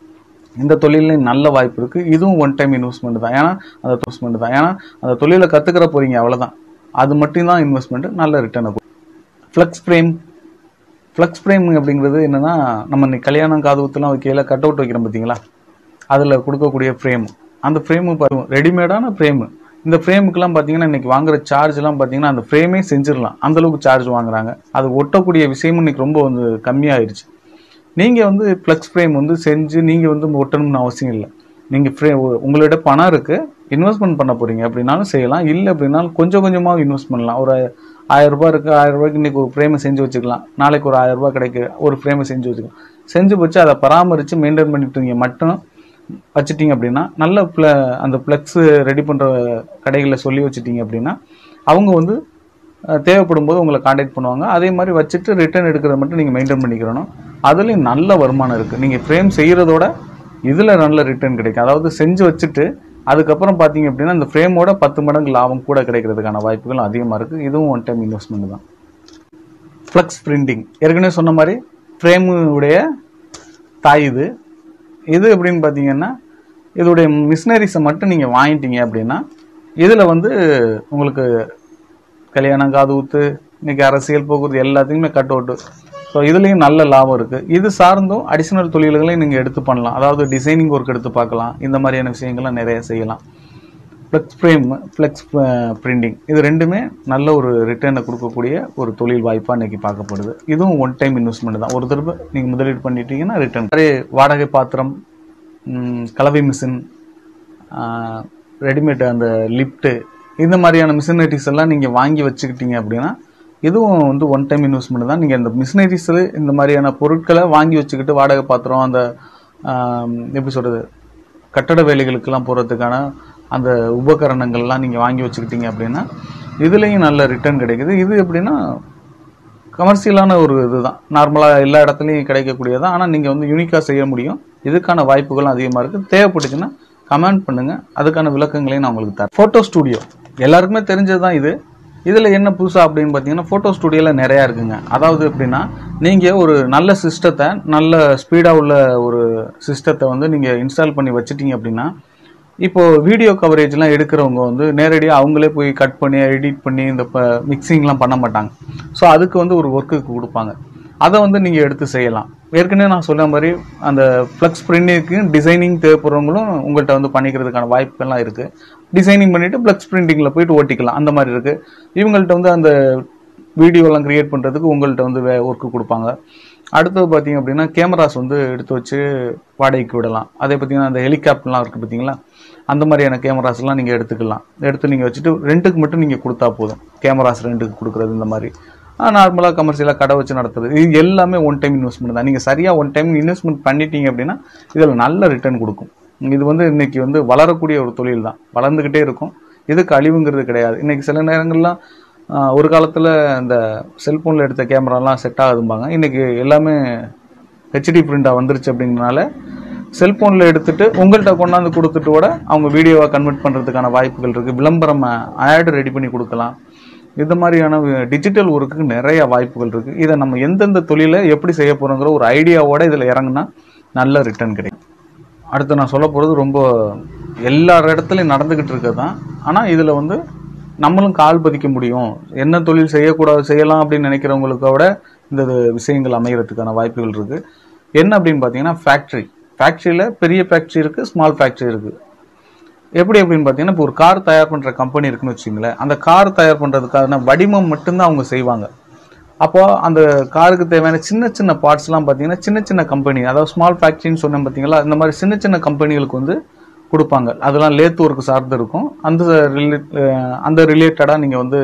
இந்த தொழிலையும் நல்ல வாய்ப்பு இருக்குது இதுவும் ஒன் டைம் இன்வெஸ்ட்மெண்ட் தான் ஏன்னா அந்த இன்வெஸ்ட்மெண்ட் தான் ஏன்னா அந்த தொழிலை கற்றுக்கிற போறீங்க அவ்வளவுதான் அது மட்டும்தான் இன்வெஸ்ட்மெண்ட் நல்ல ரிட்டர்னை ஃப்ளக்ஸ் ஃப்ரேம் ஃப்ளக்ஸ் ஃப்ரேம் அப்படிங்கிறது என்னன்னா நம்ம இன்னைக்கு கல்யாணம் காது ஊத்துலாம் வைக்கையில கட் அவுட் வைக்கிறோம் பார்த்தீங்களா அதில் கொடுக்கக்கூடிய ஃப்ரேம் அந்த ஃப்ரேமு ரெடிமேடான ஃப்ரேமு இந்த ஃப்ரேமுக்கெல்லாம் பார்த்தீங்கன்னா இன்னைக்கு வாங்குற சார்ஜ்லாம் பார்த்தீங்கன்னா அந்த ஃப்ரேமே செஞ்சிடலாம் அந்த அளவுக்கு சார்ஜ் வாங்குறாங்க அது ஒட்டக்கூடிய விஷயமும் இன்னைக்கு ரொம்ப வந்து கம்மியாயிருச்சு நீங்கள் வந்து ஃப்ளெக்ஸ் ஃப்ரேம் வந்து செஞ்சு நீங்கள் வந்து ஒட்டணும்னு அவசியம் இல்லை நீங்கள் ஃப்ரே உங்களோட பணம் இருக்குது இன்வெஸ்ட்மெண்ட் பண்ண போகிறீங்க அப்படின்னாலும் செய்யலாம் இல்லை அப்படின்னாலும் கொஞ்சம் கொஞ்சமாக இன்வெஸ்ட் பண்ணலாம் ஒரு ஆயிரம் ரூபாய் இருக்குது ஆயிரம் ரூபாய்க்கு இன்றைக்கி ஒரு ஃப்ரேமை செஞ்சு வச்சுக்கலாம் நாளைக்கு ஒரு ஆயிரம் ரூபாய் கிடைக்கு ஒரு ஃப்ரேமை செஞ்சு வச்சுக்கலாம் செஞ்சு வச்சு அதை பராமரித்து மெயின்டைன் பண்ணிட்டு மட்டும் வச்சுட்டீங்க அப்படின்னா நல்ல ப்ள அந்த ஃப்ளெக்ஸ் ரெடி பண்ணுற கடைகளில் சொல்லி வச்சுட்டீங்க அப்படின்னா அவங்க வந்து அஹ், தேவைப்படும் போது உங்களை காண்டாக்ட் பண்ணுவாங்க அதே மாதிரி வச்சுட்டு ரிட்டர்ன் எடுக்கிறத மட்டும் நீங்கள் மெயின்டைன் பண்ணிக்கிறணும் அதுலேயும் நல்ல வருமானம் இருக்குது நீங்கள் ஃப்ரேம் செய்கிறதோட இதில் நல்ல ரிட்டர்ன் கிடைக்கும் அதாவது செஞ்சு வச்சுட்டு அதுக்கப்புறம் பார்த்தீங்க அப்படின்னா இந்த ஃப்ரேமோட பத்து மடங்கு லாபம் கூட கிடைக்கிறதுக்கான வாய்ப்புகளும் அதிகமாக இருக்குது இதுவும் ஒன் டைம் இன்வெஸ்ட்மெண்ட் தான் ஃப்ளக்ஸ் பிரிண்டிங் ஏற்கனவே சொன்ன மாதிரி ஃப்ரேமுடைய தாய் இது இது எப்படின்னு பார்த்தீங்கன்னா இதோடைய மிஷினரிஸை மட்டும் நீங்கள் வாங்கிட்டீங்க அப்படின்னா இதில் வந்து உங்களுக்கு கல்யாணம் காது ஊத்து இன்னைக்கு அரசியல் போக்குவரத்து எல்லாத்துக்குமே கட் அவுட்டு ஸோ இதுலேயும் நல்ல லாபம் இருக்குது இது சார்ந்தும் அடிஷனல் தொழில்களையும் நீங்கள் எடுத்து பண்ணலாம் அதாவது டிசைனிங் ஒர்க் எடுத்து பார்க்கலாம் இந்த மாதிரியான விஷயங்கள்லாம் நிறைய செய்யலாம் ஃப்ளெக்ஸ் ஃப்ரேம் ஃப்ளெக்ஸ் பிரிண்டிங் இது ரெண்டுமே நல்ல ஒரு ரிட்டர்னை கொடுக்கக்கூடிய ஒரு தொழில் வாய்ப்பாக இன்னைக்கு பார்க்கப்படுது இதுவும் ஒன் டைம் இன்வெஸ்ட்மெண்ட் தான் ஒரு தடவை நீங்கள் முதலீடு பண்ணிட்டீங்கன்னா ரிட்டர்ன் அதே வாடகை பாத்திரம் ம், கலவை மிஷின் ரெடிமேட் அந்த லிஃப்ட்டு இந்த மாதிரியான மிஷினரிஸ் எல்லாம் நீங்கள் வாங்கி வச்சுக்கிட்டீங்க அப்படின்னா இதுவும் வந்து ஒன் டைம் இன்வெஸ்ட்மெண்ட் தான் நீங்கள் இந்த மிஷினரிஸ் இந்த மாதிரியான பொருட்களை வாங்கி வச்சுக்கிட்டு வாடகை பாத்திரம் அந்த ஆம், எப்படி சொல்கிறது கட்டட வேலைகளுக்கெல்லாம் போகிறதுக்கான அந்த உபகரணங்கள்லாம் நீங்கள் வாங்கி வச்சுக்கிட்டீங்க அப்படின்னா இதுலேயும் நல்ல ரிட்டர்ன் கிடைக்குது இது எப்படின்னா கமர்ஷியலான ஒரு இதுதான் நார்மலாக எல்லா இடத்துலையும் கிடைக்கக்கூடியதான் ஆனால் நீங்கள் வந்து யூனிக்காக செய்ய முடியும் இதுக்கான வாய்ப்புகளும் அதிகமாக இருக்குது தேவைப்பட்டுச்சுன்னா கமெண்ட் பண்ணுங்கள் அதுக்கான விளக்கங்களையும் நான் உங்களுக்கு தரேன் ஃபோட்டோ ஸ்டூடியோ எல்லாருக்குமே தெரிஞ்சது தான் இது இதில் என்ன புதுசா அப்படின்னு பார்த்தீங்கன்னா ஃபோட்டோ ஸ்டூடியோவில் நிறையா இருக்குங்க அதாவது எப்படின்னா நீங்கள் ஒரு நல்ல சிஸ்டத்தை நல்ல ஸ்பீடாக உள்ள ஒரு சிஸ்டத்தை வந்து நீங்கள் இன்ஸ்டால் பண்ணி வச்சிட்டீங்க அப்படின்னா இப்போ வீடியோ கவரேஜ்லாம் எடுக்கிறவங்க வந்து நேரடியாக அவங்களே போய் கட் பண்ணி எடிட் பண்ணி இந்த மிக்சிங்லாம் பண்ண மாட்டாங்க ஸோ அதுக்கு வந்து ஒரு ஒர்க்குக்கு கொடுப்பாங்க அதை வந்து நீங்கள் எடுத்து செய்யலாம் ஏற்கனவே நான் சொன்ன மாதிரி அந்த ஃப்ளக்ஸ் பிரிண்டிங்க்கு டிசைனிங் தேவைப்படுறவங்களும் உங்கள்கிட்ட வந்து பண்ணிக்கிறதுக்கான வாய்ப்பெல்லாம் இருக்குது டிசைனிங் பண்ணிவிட்டு ஃப்ளக்ஸ் பிரிண்டிங்கில் போயிட்டு ஓட்டிக்கலாம் அந்த மாதிரி இருக்குது இவங்கள்ட்ட வந்து அந்த வீடியோலாம் கிரியேட் பண்ணுறதுக்கு உங்கள்கிட்ட வந்து வே ஒர்க்கு கொடுப்பாங்க அடுத்தது பார்த்தீங்க அப்படின்னா கேமராஸ் வந்து எடுத்து வச்சு வாடகைக்கு விடலாம் அதே பார்த்தீங்கன்னா அந்த ஹெலிகாப்டர்லாம் இருக்குது பார்த்தீங்களா அந்த மாதிரியான கேமராஸ்லாம் நீங்கள் எடுத்துக்கலாம் எடுத்து நீங்கள் வச்சுட்டு ரெண்டுக்கு மட்டும் நீங்கள் கொடுத்தா போதும் கேமராஸ் ரெண்டுக்கு கொடுக்குறது இந்த மாதிரி நார்மலாக கமர்ஷியலாக கடை வச்சு நடத்துறது இது எல்லாமே ஒன் டைம் இன்வெஸ்ட்மெண்ட் தான் நீங்கள் சரியாக ஒன் டைம் இன்வெஸ்ட்மெண்ட் பண்ணிட்டீங்க அப்படின்னா இதில் நல்ல ரிட்டர்ன் கொடுக்கும் இது வந்து இன்னைக்கு வந்து வளரக்கூடிய ஒரு தொழில் தான் வளர்ந்துக்கிட்டே இருக்கும் இதுக்கு அழிவுங்கிறது கிடையாது இன்னைக்கு சில நேரங்கள்லாம் ஆஹ், ஒரு காலத்தில் இந்த செல்ஃபோனில் எடுத்த கேமராலாம் செட் ஆகுதும்பாங்க இன்னைக்கு எல்லாமே ஹெச்டி பிரிண்டாக வந்துருச்சு அப்படிங்கிறனால செல்ஃபோனில் எடுத்துட்டு உங்கள்கிட்ட கொண்டாந்து கொடுத்துட்டு கூட அவங்க வீடியோவை கன்வெர்ட் பண்ணுறதுக்கான வாய்ப்புகள் இருக்குது விளம்பரம் ஆட் ரெடி பண்ணி கொடுக்கலாம் இந்த மாதிரியான டிஜிட்டல் ஒர்க்குக்கு நிறைய வாய்ப்புகள் இருக்குது இதை நம்ம எந்தெந்த தொழிலை எப்படி செய்ய போகிறோங்கிற ஒரு ஐடியாவோட இதில் இறங்குனா நல்ல ரிட்டர்ன் கிடைக்கும் அடுத்து நான் சொல்ல போகிறது ரொம்ப எல்லா இடத்துலையும் நடந்துக்கிட்டு இருக்கிறது தான் ஆனால் இதில் வந்து நம்மளும் கால் பதிக்க முடியும் என்ன தொழில் செய்யக்கூடாது செய்யலாம் அப்படின்னு நினைக்கிறவங்களுக்க விட இந்த இது விஷயங்கள் அமைகிறதுக்கான வாய்ப்புகள் இருக்குது என்ன அப்படின்னு பார்த்தீங்கன்னா ஃபேக்ட்ரி ஃபேக்ட்ரியில் பெரிய ஃபேக்ட்ரி இருக்குது ஸ்மால் ஃபேக்ட்ரி இருக்குது எப்படி அப்படின்னு பார்த்தீங்கன்னா இப்போ ஒரு கார் தயார் பண்ணுற கம்பெனி இருக்குன்னு வச்சுங்களேன் அந்த கார் தயார் பண்ணுறதுக்கான வடிவம் மட்டும்தான் அவங்க செய்வாங்க அப்போ அந்த காருக்கு தேவையான சின்ன சின்ன பார்ட்ஸ்லாம் பார்த்தீங்கன்னா சின்ன சின்ன கம்பெனி அதாவது ஸ்மால் ஃபேக்ட்ரின்னு சொன்னேன் பார்த்தீங்களா இந்த மாதிரி சின்ன சின்ன கம்பெனிகளுக்கு வந்து கொடுப்பாங்க அதெல்லாம் லேத் ஒர்க் சார்ந்து இருக்கும் அந்த ரிலே அந்த ரிலேட்டடாக நீங்கள் வந்து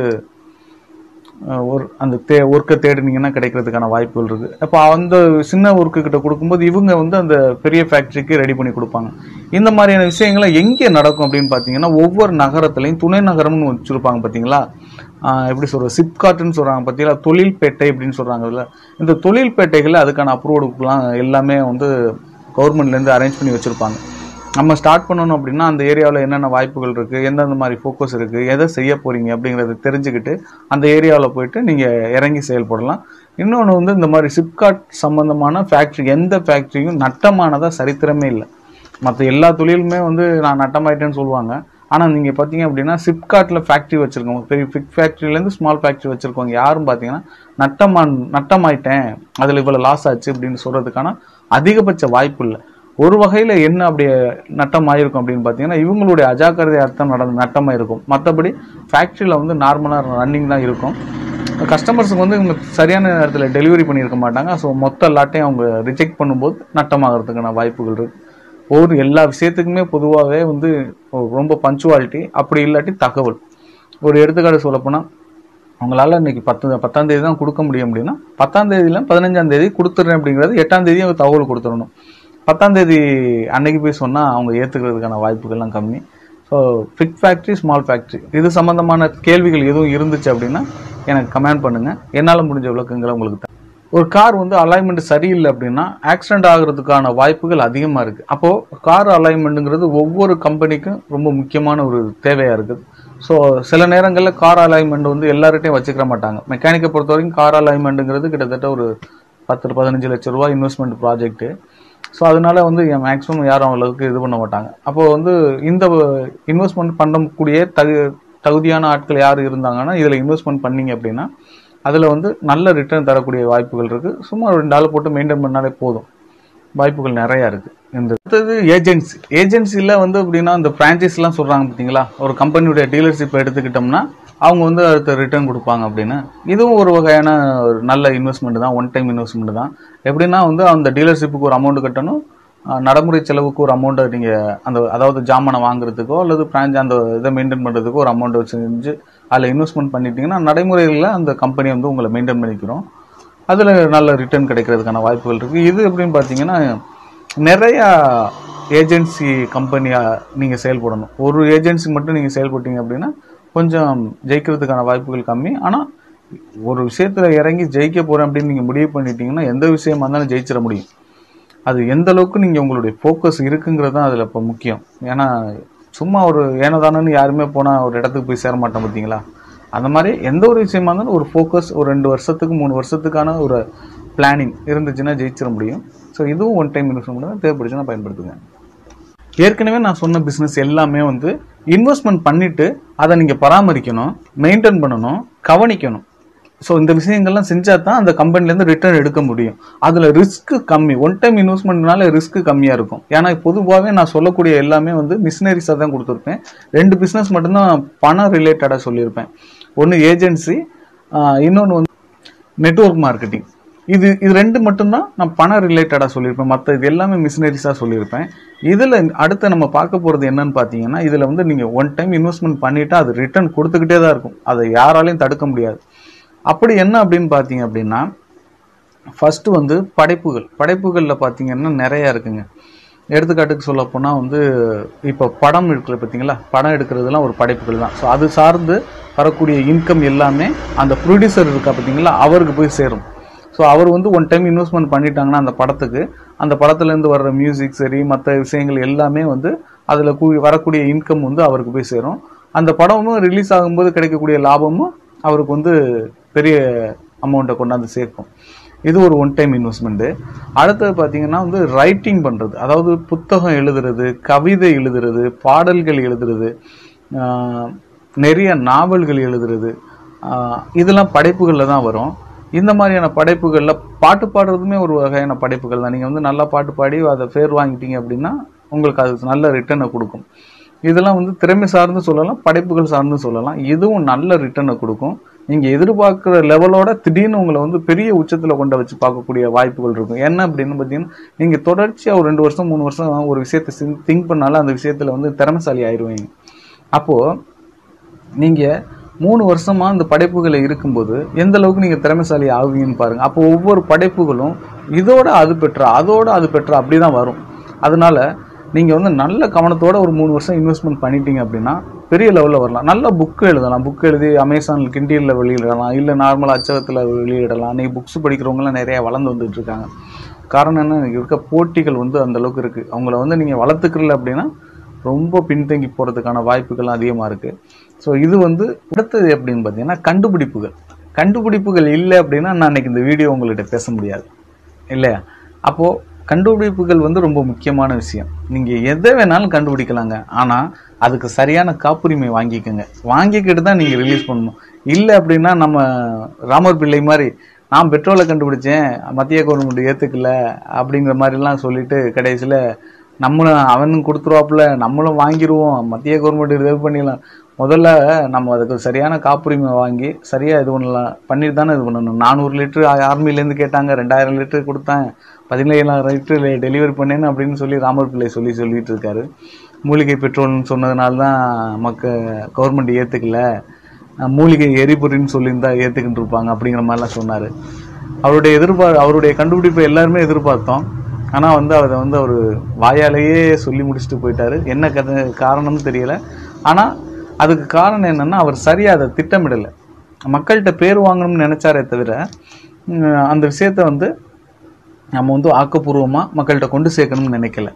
அஹ், ஒரு அந்த தே ஒர்க்கை தேடினீங்கன்னா கிடைக்கிறதுக்கான வாய்ப்புகள் இருக்குது அப்போ அந்த சின்ன ஒர்க்கு கிட்ட கொடுக்கும்போது இவங்க வந்து அந்த பெரிய ஃபேக்ட்ரிக்கு ரெடி பண்ணி கொடுப்பாங்க இந்த மாதிரியான விஷயங்களை எங்கே நடக்கும் அப்படின்னு பார்த்தீங்கன்னா ஒவ்வொரு நகரத்துலையும் துணை நகரம்னு வச்சுருப்பாங்க பார்த்தீங்களா ஆஹ் எப்படி சொல்கிறது சிப்காட்டுன்னு சொல்கிறாங்க பார்த்தீங்களா தொழில்பேட்டை அப்படின்னு சொல்கிறாங்கல்ல இந்த தொழில்பேட்டைகளில் அதுக்கான அப்ரூவலுக்குலாம் எல்லாமே வந்து கவர்மெண்ட்லேருந்து அரேஞ்ச் பண்ணி வச்சுருப்பாங்க நம்ம ஸ்டார்ட் பண்ணணும் அப்படின்னா அந்த ஏரியாவில் என்னென்ன வாய்ப்புகள் இருக்குது எந்தெந்த மாதிரி ஃபோக்கஸ் இருக்குது எதை செய்ய போகிறீங்க அப்படிங்கிறத தெரிஞ்சுக்கிட்டு அந்த ஏரியாவில் போயிட்டு நீங்கள் இறங்கி செயல்படலாம் இன்னொன்று வந்து இந்த மாதிரி சிப்காட் சம்பந்தமான ஃபேக்ட்ரி எந்த ஃபேக்ட்ரியும் நட்டமானதாக சரித்திரமே இல்லை மற்ற எல்லா தொழிலுமே வந்து நான் நட்டமாயிட்டேன்னு சொல்லுவாங்க ஆனால் நீங்கள் பார்த்தீங்க அப்படின்னா சிப்காட்டில் ஃபேக்ட்ரி வச்சுருக்கவங்க பெரிய பிக் ஃபேக்ட்ரிலேருந்து ஸ்மால் ஃபேக்ட்ரி வச்சுருக்கவங்க யாரும் பார்த்தீங்கன்னா நட்டமான் நட்டமாயிட்டேன் அதில் இவ்வளோ லாஸ் ஆச்சு அப்படின்னு சொல்கிறதுக்கான அதிகபட்ச வாய்ப்பு இல்லை ஒரு வகையில் என்ன அப்படி நட்டமாயிருக்கும் அப்படின்னு பார்த்தீங்கன்னா இவங்களுடைய அஜாக்கிரதை அர்த்தம் நடந்த நட்டமாயிருக்கும் மற்றபடி ஃபேக்ட்ரியில் வந்து நார்மலாக ரன்னிங் தான் இருக்கும் கஸ்டமர்ஸுக்கு வந்து இவங்க சரியான நேரத்தில் டெலிவரி பண்ணியிருக்க மாட்டாங்க ஸோ மொத்த லாட்டையும் அவங்க ரிஜெக்ட் பண்ணும்போது நட்டமாகறதுக்கான வாய்ப்புகள் இருக்கு ஒரு எல்லா விஷயத்துக்குமே பொதுவாகவே வந்து ரொம்ப பஞ்சுவாலிட்டி அப்படி இல்லாட்டி தகவல் ஒரு எடுத்துக்காட்டு சொல்லப்போனால் அவங்களால இன்னைக்கு பத்து பத்தாம் தேதி தான் கொடுக்க முடியும் அப்படின்னா பத்தாம் தேதியில பதினஞ்சாம் தேதி கொடுத்துட்றேன் அப்படிங்கிறது எட்டாம் தேதி அவங்க தகவல் கொடுத்துடணும் பத்தாம் தேதி அன்னைக்கு போய் சொன்னால் அவங்க ஏற்றுக்கிறதுக்கான வாய்ப்புகள்லாம் கம்மி so big factory small factory இது சம்மந்தமான கேள்விகள் எதுவும் இருந்துச்சு அப்படின்னா எனக்கு கமெண்ட் பண்ணுங்கள் என்னால் முடிஞ்ச விளக்கங்களை உங்களுக்கு தரேன் ஒரு கார் வந்து அலைன்மெண்ட் சரியில்லை அப்படின்னா ஆக்சிடென்ட் ஆகிறதுக்கான வாய்ப்புகள் அதிகமாக இருக்குது அப்போது கார் அலைன்மெண்ட்டுங்கிறது ஒவ்வொரு கம்பெனிக்கும் ரொம்ப முக்கியமான ஒரு தேவையாக இருக்குது ஸோ சில நேரங்களில் கார் அலைன்மெண்ட் வந்து எல்லார்கிட்டையும் வச்சுக்கிற மாட்டாங்க மெக்கானிக்கை பொறுத்த வரைக்கும் கார் அலைன்மெண்ட்டுங்கிறது கிட்டத்தட்ட ஒரு பத்து பதினஞ்சு லட்ச ரூபா இன்வெஸ்ட்மெண்ட் ப்ராஜெக்ட்டு ஸோ அதனால வந்து மேக்ஸிமம் யாரும் அவ்வளவுக்கு இது பண்ண மாட்டாங்க அப்போ வந்து இந்த இன்வெஸ்ட்மெண்ட் பண்ணக்கூடிய தகு தகுதியான ஆட்கள் யார் இருந்தாங்கன்னா இதில் இன்வெஸ்ட்மெண்ட் பண்ணீங்க அப்படின்னா அதில் வந்து நல்ல ரிட்டர்ன் தரக்கூடிய வாய்ப்புகள் இருக்குது சும்மா ஒரு ரெண்டு ஆள் போட்டு மெயின்டைன் பண்ணாலே போதும் வாய்ப்புகள் நிறையா இருக்குது இந்த அடுத்தது ஏஜென்சி ஏஜென்சியில் வந்து அப்படின்னா இந்த ஃப்ரான்ச்சைஸ்லாம் சொல்கிறாங்க பார்த்தீங்களா ஒரு கம்பெனியுடைய டீலர்ஷிப் எடுத்துக்கிட்டோம்னா அவங்க வந்து அடுத்த ரிட்டர்ன் கொடுப்பாங்க அப்படின்னு இதுவும் ஒரு வகையான ஒரு நல்ல இன்வெஸ்ட்மெண்ட் தான் ஒன் டைம் இன்வெஸ்ட்மெண்ட் தான் எப்படின்னா வந்து அந்த டீலர்ஷிப்புக்கு ஒரு அமௌண்ட் கட்டணும் அஹ் நடைமுறை செலவுக்கு ஒரு அமௌண்ட்டை நீங்கள் அந்த அதாவது ஜாமானை வாங்குறதுக்கோ அல்லது பிரான்ச் அந்த இதை மெயின்டைன் பண்ணுறதுக்கோ ஒரு அமௌண்ட்டை செஞ்சு அதில் இன்வெஸ்ட்மெண்ட் பண்ணிட்டீங்கன்னா நடைமுறையில் அந்த கம்பெனி வந்து உங்களை மெயின்டைன் பண்ணிக்கிறோம் அதில் நல்ல ரிட்டர்ன் கிடைக்கிறதுக்கான வாய்ப்புகள் இருக்குது இது எப்படின்னு பார்த்தீங்கன்னா நிறையா ஏஜென்சி கம்பெனியாக நீங்கள் செயல்படணும் ஒரு ஏஜென்சி மட்டும் நீங்கள் செயல்பட்டீங்க அப்படின்னா கொஞ்சம் ஜெயிக்கிறதுக்கான வாய்ப்புகள் கம்மி ஆனால் ஒரு விஷயத்தில் இறங்கி ஜெயிக்க போகிறேன் அப்படின்னு நீங்கள் முடிவு பண்ணிட்டீங்கன்னா எந்த விஷயமா இருந்தாலும் ஜெயிச்சிட முடியும் அது எந்த அளவுக்கு நீங்கள் உங்களுடைய ஃபோக்கஸ் இருக்குங்கிறது தான் அதில் இப்போ முக்கியம் ஏன்னா சும்மா ஒரு ஏனோதானோன்னு யாருமே போனால் ஒரு இடத்துக்கு போய் சேர மாட்டோம் பார்த்தீங்களா அந்த மாதிரி எந்த ஒரு விஷயமா இருந்தாலும் ஒரு ஃபோக்கஸ் ஒரு ரெண்டு வருஷத்துக்கு மூணு வருஷத்துக்கான ஒரு பிளானிங் இருந்துச்சுன்னா ஜெயிச்சிட முடியும் ஸோ இதுவும் ஒன் டைம் இன்வெஸ்ட்மெண்ட் தான் தேவைப்படுச்சுன்னா பயன்படுத்துங்க ஏற்கனவே நான் சொன்ன பிஸ்னஸ் எல்லாமே வந்து இன்வெஸ்ட்மெண்ட் பண்ணிட்டு அதை நீங்கள் பராமரிக்கணும் மெயின்டைன் பண்ணணும் கவனிக்கணும் ஸோ இந்த விஷயங்கள்லாம் செஞ்சால் தான் அந்த கம்பெனிலேருந்து ரிட்டர்ன் எடுக்க முடியும் அதில் ரிஸ்க் கம்மி ஒன் டைம் இன்வெஸ்ட்மெண்ட்னால ரிஸ்க் கம்மியாக இருக்கும் ஏன்னா பொதுவாகவே நான் சொல்லக்கூடிய எல்லாமே வந்து மிஷினரிஸாக தான் கொடுத்துருப்பேன் ரெண்டு பிஸ்னஸ் மட்டும்தான் பணம் ரிலேட்டடாக சொல்லியிருப்பேன் ஒன்று ஏஜென்சி இன்னொன்று வந்து நெட்வொர்க் மார்க்கெட்டிங் இது இது ரெண்டு மட்டும்தான் நான் பணம் ரிலேட்டடாக சொல்லியிருப்பேன் மற்ற இது எல்லாமே மிஷினரிஸாக சொல்லியிருப்பேன் இதில் அடுத்து நம்ம பார்க்க போகிறது என்னன்னு பார்த்தீங்கன்னா இதில் வந்து நீங்கள் ஒன் டைம் இன்வெஸ்ட்மெண்ட் பண்ணிட்டா அது ரிட்டர்ன் கொடுத்துக்கிட்டே தான் இருக்கும் அதை யாராலையும் தடுக்க முடியாது அப்படி என்ன அப்படின்னு பார்த்தீங்க அப்படின்னா ஃபர்ஸ்ட் வந்து படைப்புகள் படைப்புகளில் பார்த்தீங்கன்னா நிறையா இருக்குங்க எடுத்துக்காட்டுக்கு சொல்ல போனால் வந்து இப்போ படம் எடுக்கிற பார்த்தீங்களா படம் எடுக்கிறதுலாம் ஒரு படைப்புகள் தான் ஸோ அது சார்ந்து வரக்கூடிய இன்கம் எல்லாமே அந்த ப்ரொடியூசர் இருக்கா பார்த்தீங்களா அவருக்கு போய் சேரும் ஸோ அவர் வந்து ஒன் டைம் இன்வெஸ்ட்மெண்ட் பண்ணிட்டாங்கன்னா அந்த படத்துக்கு அந்த படத்துலேருந்து வர்ற மியூசிக் சரி மற்ற விஷயங்கள் எல்லாமே வந்து அதில் வரக்கூடிய இன்கம் வந்து அவருக்கு போய் சேரும் அந்த படமும் ரிலீஸ் ஆகும்போது கிடைக்கக்கூடிய லாபமும் அவருக்கு வந்து பெரிய அமௌண்ட்டை கொண்டாந்து சேர்க்கும் இது ஒரு ஒன் டைம் இன்வெஸ்ட்மெண்ட்டு அடுத்தது பார்த்தீங்கன்னா வந்து ரைட்டிங் பண்ணுறது அதாவது புத்தகம் எழுதுறது கவிதை எழுதுறது பாடல்கள் எழுதுறது ஆஹ், நிறைய நாவல்கள் எழுதுறது ஆஹ், இதெல்லாம் படைப்புகளில் தான் வரும் இந்த மாதிரியான படைப்புகளில் பாட்டு பாடுறதுமே ஒரு வகையான படைப்புகள் தான் நீங்கள் வந்து நல்லா பாட்டு பாடி அதை பேர் வாங்கிட்டீங்க அப்படின்னா உங்களுக்கு அது நல்ல ரிட்டர்னை கொடுக்கும் இதெல்லாம் வந்து திறமை சார்ந்து சொல்லலாம் படைப்புகள் சார்ந்து சொல்லலாம் இதுவும் நல்ல ரிட்டர்னை கொடுக்கும் நீங்கள் எதிர்பார்க்குற லெவலோட திடீர்னு உங்களை வந்து பெரிய உச்சத்தில் கொண்டு வச்சு பார்க்கக்கூடிய வாய்ப்புகள் இருக்கும் என்ன அப்படின்னு பார்த்தீங்கன்னா நீங்கள் தொடர்ச்சியாக ஒரு ரெண்டு வருஷம் மூணு வருஷம் ஒரு விஷயத்தை திங்க் பண்ணாலும் அந்த விஷயத்தில் வந்து திறமைசாலி ஆயிடுவீங்க அப்போது நீங்கள் மூணு வருஷமா இந்த படைப்புகளை இருக்கும்போது எந்த அளவுக்கு நீங்கள் திறமைசாலி ஆகுவீங்கன்னு பாருங்க அப்போ ஒவ்வொரு படைப்புகளும் இதோட அது பெற்றா அதோட அது பெற்றா அப்படி தான் வரும் அதனால நீங்கள் வந்து நல்ல கவனத்தோட ஒரு மூணு வருஷம் இன்வெஸ்ட்மெண்ட் பண்ணிட்டீங்க அப்படின்னா பெரிய லெவலில் வரலாம் நல்ல புக்கு எழுதலாம் புக் எழுதி அமேசானில் கிண்டியில் வெளியிடலாம் இல்லை நார்மலாக அச்சகத்தில் வெளியிடலாம் இன்னைக்கு புக்ஸ் படிக்கிறவங்களாம் நிறைய வளர்ந்து வந்துட்டு இருக்காங்க காரணம் என்ன இன்னைக்கு இருக்க போட்டிகள் வந்து அந்த அளவுக்கு இருக்குது அவங்கள வந்து நீங்கள் வளர்த்துக்கல அப்படின்னா ரொம்ப பின்தங்கி போகிறதுக்கான வாய்ப்புகள் அதிகமாக இருக்குது ஸோ இது வந்து அடுத்தது எப்படின்னு பார்த்தீங்கன்னா கண்டுபிடிப்புகள் கண்டுபிடிப்புகள் இல்லை அப்படின்னா நான் இன்னைக்கு இந்த வீடியோ உங்கள்கிட்ட பேச முடியாது இல்லையா அப்போது கண்டுபிடிப்புகள் வந்து ரொம்ப முக்கியமான விஷயம் நீங்கள் எதை வேணாலும் கண்டுபிடிக்கலாங்க ஆனால் அதுக்கு சரியான காப்புரிமை வாங்கிக்கோங்க வாங்கிக்கிட்டு தான் நீங்கள் ரிலீஸ் பண்ணணும் இல்லை அப்படின்னா நம்ம ராமர் பிள்ளை மாதிரி நான் பெட்ரோலை கண்டுபிடிச்சேன் மத்திய கவர்மெண்ட் ஏற்றுக்கல அப்படிங்கிற மாதிரிலாம் சொல்லிட்டு கடைசியில் நம்மளும் அவனும் கொடுத்துருவாப்புல நம்மளும் வாங்கிடுவோம் மத்திய கவர்மெண்ட் இது பண்ணிடலாம் முதல்ல நம்ம அதுக்கு சரியான காப்புரிமை வாங்கி சரியாக இது பண்ணலாம் பண்ணிட்டு தானே இது பண்ணணும் நானூறு லிட்டரு ஆர்மிலேருந்து கேட்டாங்க ரெண்டாயிரம் லிட்டரு கொடுத்தேன் பதினேழாயிரம் லிட்டரு டெலிவரி பண்ணேன்னு அப்படின்னு சொல்லி ராமர் பிள்ளை சொல்லி சொல்லிட்டு இருக்காரு மூலிகை பெட்ரோல்னு சொன்னதுனால தான் மக்க கவர்மெண்ட் ஏற்றுக்கல மூலிகை எரிபொருள்னு சொல்லியிருந்தா ஏற்றுக்கிட்டு இருப்பாங்க அப்படிங்கிற மாதிரிலாம் சொன்னார் அவருடைய எதிர்பார் அவருடைய கண்டுபிடிப்பை எல்லாருமே எதிர்பார்த்தோம் ஆனால் வந்து அதை வந்து அவர் வாயாலேயே சொல்லி முடிச்சுட்டு போயிட்டாரு என்ன கதை காரணம்னு தெரியல ஆனால் அதுக்கு காரணம் என்னன்னா அவர் சரியாக அதை திட்டமிடலை மக்கள்கிட்ட பேர் வாங்கணும்னு நினைச்சாரே தவிர உம், அந்த விஷயத்த வந்து நம்ம வந்து ஆக்கப்பூர்வமாக மக்கள்கிட்ட கொண்டு சேர்க்கணும்னு நினைக்கல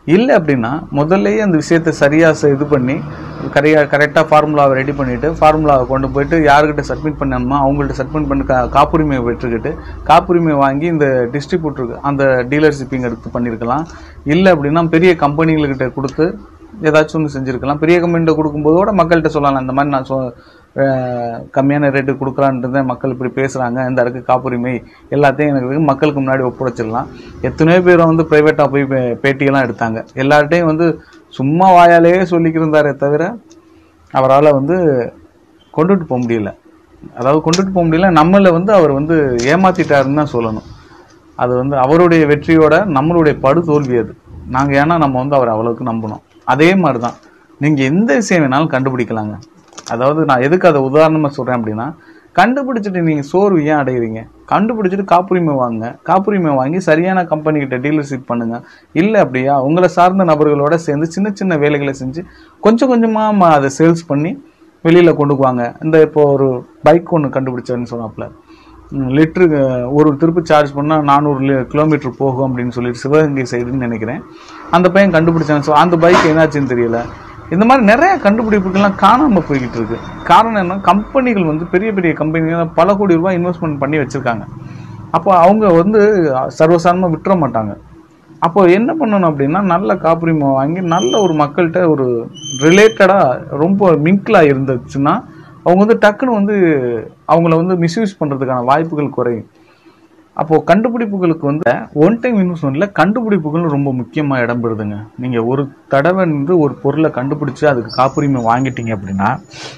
இல்லை அப்படின்னா முதல்லயே அந்த விஷயத்தை சரியாக இது பண்ணி கரையா கரெக்டாக ஃபார்முலாவை ரெடி பண்ணிவிட்டு ஃபார்முலாவை கொண்டு போயிட்டு யாருக்கிட்ட சப்மிட் பண்ணணுமோ அவங்கள்ட்ட சப்மிட் பண்ணி கா காப்புரிமையை பெற்றுக்கிட்டு காப்புரிமை வாங்கி இந்த டிஸ்ட்ரிபியூட்டருக்கு அந்த டீலர்ஷிப்பிங் எடுத்து பண்ணியிருக்கலாம் இல்லை அப்படின்னா பெரிய கம்பெனிகளுக்கிட்ட கொடுத்து ஏதாச்சும் ஒன்று செஞ்சுருக்கலாம் பெரிய கம்பெனிகிட்ட கொடுக்கும்போதோட மக்கள்கிட்ட சொல்லலாம் இந்த மாதிரி நான் சொ அஹ் கம்மியான ரேட்டு கொடுக்குறான்ட்டு மக்கள் இப்படி பேசுகிறாங்க இந்த இடத்துக்கு காப்புரிமை எல்லாத்தையும் எனக்கு இருக்கு. மக்களுக்கு முன்னாடி ஒப்படைச்சிடலாம் எத்தனையோ பேர் வந்து ப்ரைவேட்டாக போய் பே- பேட்டியெல்லாம் எடுத்தாங்க எல்லார்ட்டையும் வந்து சும்மா வாயாலேயே சொல்லிக்கிருந்தாரே தவிர அவரால் வந்து கொண்டுட்டு போக முடியல அதாவது கொண்டுட்டு போக முடியல நம்மளை வந்து அவர் வந்து ஏமாத்திட்டாருன்னு தான் சொல்லணும் அது வந்து அவருடைய வெற்றியோட நம்மளுடைய படு தோல்வி அது நாங்கள் ஏன்னா நம்ம வந்து அவரை அவ்வளவுக்கு நம்பணும் அதே மாதிரி தான் நீங்கள் எந்த விஷயம் வேணாலும் கண்டுபிடிக்கலாங்க அதாவது நான் எதுக்கு அதை உதாரணமாக சொல்கிறேன் அப்படின்னா கண்டுபிடிச்சிட்டு நீங்கள் சோர்வு ஏன் அடைகிறீங்க கண்டுபிடிச்சிட்டு காப்புரிமை வாங்குங்க காப்புரிமை வாங்கி சரியான கம்பெனிக்கிட்ட டீலர்ஷிப் பண்ணுங்க இல்லை அப்படியா உங்களை சார்ந்த நபர்களோட சேர்ந்து சின்ன சின்ன வேலைகளை செஞ்சு கொஞ்சம் கொஞ்சமாக அதை சேல்ஸ் பண்ணி வெளியில் கொண்டு போவாங்க இந்த இப்போ ஒரு பைக் ஒன்று கண்டுபிடிச்சேன்னு சொன்னாப்புல லிட்டருக்கு ஒரு திருப்பு சார்ஜ் பண்ணால் நானூறு கிலோமீட்டர் போகும் அப்படின்னு சொல்லிட்டு சிவகங்கை சைடுன்னு நினைக்கிறேன் அந்த பையன் கண்டுபிடிச்சான் ஸோ அந்த பைக் என்னாச்சுன்னு தெரியல இந்த மாதிரி நிறைய கண்டுபிடிப்புகள்லாம் காணாமல் போய்கிட்டு இருக்கு காரணம் என்ன கம்பெனிகள் வந்து பெரிய பெரிய கம்பெனிகள் பல கோடி ரூபாய் இன்வெஸ்ட்மெண்ட் பண்ணி வச்சுருக்காங்க அப்போ அவங்க வந்து சர்வசாதாரணமாக விட்டுற மாட்டாங்க அப்போ என்ன பண்ணணும் அப்படின்னா நல்ல காப்புரிமை வாங்கி நல்ல ஒரு மக்கள்கிட்ட ஒரு ரிலேட்டடாக ரொம்ப மிங்கிளாக இருந்துச்சுன்னா அவங்க வந்து டக்குன்னு வந்து அவங்கள வந்து மிஸ்யூஸ் பண்ணுறதுக்கான வாய்ப்புகள் குறையும் அப்போது கண்டுபிடிப்புகளுக்கு வந்து ஒன் டைம் இன்வெஸ்ட்மெண்ட்ல கண்டுபிடிப்புகள் ரொம்ப முக்கியமாக இடம் பெறுதுங்க நீங்கள் ஒரு தடவை வந்து ஒரு பொருளை கண்டுபிடிச்சு அதுக்கு காப்புரிமை வாங்கிட்டீங்க அப்படின்னா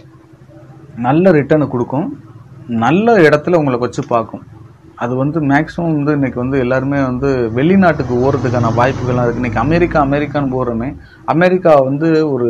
நல்ல ரிட்டர்னை கொடுக்கும் நல்ல இடத்துல உங்களை வச்சு பார்க்கும் அது வந்து மேக்ஸிமம் வந்து இன்னைக்கு வந்து எல்லாருமே வந்து வெளிநாட்டுக்கு ஓடுறதுக்கான வாய்ப்புகள்லாம் இருக்குது இன்னைக்கு அமெரிக்கா அமெரிக்கான்னு போகிறோமே அமெரிக்கா வந்து ஒரு